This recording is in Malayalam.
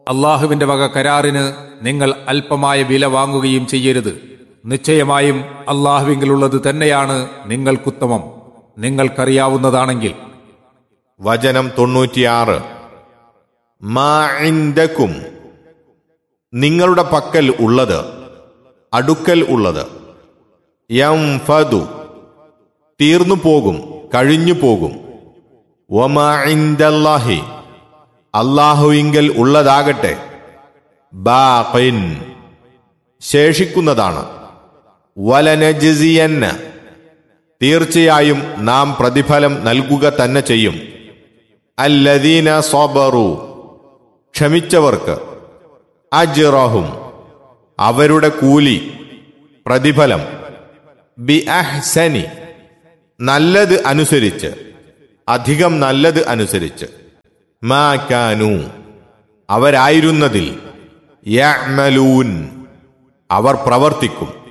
അള്ളാഹുവിന്റെ വക കരാറിന് നിങ്ങൾ അല്പമായ വില വാങ്ങുകയും ചെയ്യരുത് നിശ്ചയമായും അള്ളാഹുവിങ്കിലുള്ളത് തന്നെയാണ് നിങ്ങൾക്കുത്തമം നിങ്ങൾക്കറിയാവുന്നതാണെങ്കിൽ വചനം തൊണ്ണൂറ്റിയാറ് മാ ഇൻദക്കും നിങ്ങളുടെ പക്കൽ ഉള്ളത് അടുക്കൽ ഉള്ളത് യംഫദു തീർന്നു പോകും കഴിഞ്ഞു പോകും വമാ ഇൻദല്ലാഹി അള്ളാഹുവിങ്കൽ ഉള്ളതാകട്ടെ ബാഖിൻ ശേഷിക്കുന്നതാണ് വലനജിസിയന്ന തീർച്ചയായും നാം പ്രതിഫലം നൽകുക തന്നെ ചെയ്യും അല്ലദീന സോബറു ക്ഷമിച്ചവർക്ക് അജിറഹും അവരുടെ കൂലി പ്രതിഫലം ബി അഹ്സനി നല്ലത് അനുസരിച്ച് അധികം നല്ലത് അനുസരിച്ച് മാക്കാനു അവരായിരുന്നതിൽ യഅ്മലൂൻ അവർ പ്രവർത്തിക്കും